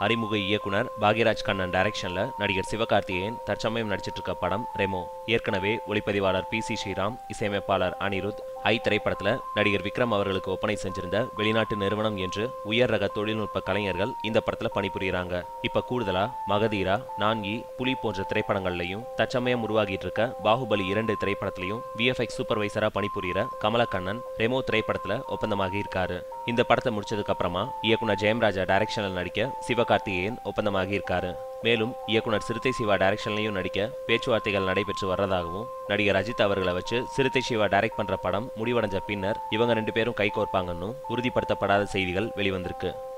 அறிமுக இயக்குனர் பாக்யராஜ் கண்ணன் டைரக்ஷன்ல நடிகர் சிவகார்த்திகேயன் தற்சமயம் நடிச்சிட்டு இருக்க படம் ரெமோ ஏற்கனவே ஒளிப்பதிவாளர் பி சி ஸ்ரீராம் இசையமைப்பாளர் அனிருத் ஐ திரைப்படத்துல நடிகர் விக்ரம் அவர்களுக்கு ஒப்பனை செஞ்சிருந்த வெளிநாட்டு நிறுவனம் என்று உயர் ரக தொழில்நுட்ப கலைஞர்கள் இந்த படத்துல பணிபுரியுறாங்க இப்ப கூடுதலா மகதீரா நான்கி புலி போன்ற திரைப்படங்கள்லயும் தற்சமயம் உருவாகிட்டு இருக்க பாகுபலி இரண்டு திரைப்படத்திலையும் விஎஃப்எக்ஸ் சூப்பர்வைசரா பணிபுரியிற கமலக்கண்ணன் ரெமோ திரைப்படத்துல ஒப்பந்தமாகி இருக்காரு இந்த படத்தை முடிச்சதுக்கு அப்புறமா இயக்குனர் ஜெயம்ராஜா டைரக்ஷனில் நடிக்க சிவகார்த்திகேயன் ஒப்பந்தமாகி இருக்காரு மேலும் இயக்குனர் சிறுத்தை சிவா டைரக்ஷன்லையும் நடிக்க பேச்சுவார்த்தைகள் நடைபெற்று வர்றதாகவும் நடிகர் அஜித் அவர்களை வச்சு சிறுத்தை சிவா டைரக்ட் பண்ற படம் முடிவடைஞ்ச பின்னர் இவங்க ரெண்டு பேரும் கைகோர்ப்பாங்கன்னு உறுதிப்படுத்தப்படாத செய்திகள் வெளிவந்திருக்கு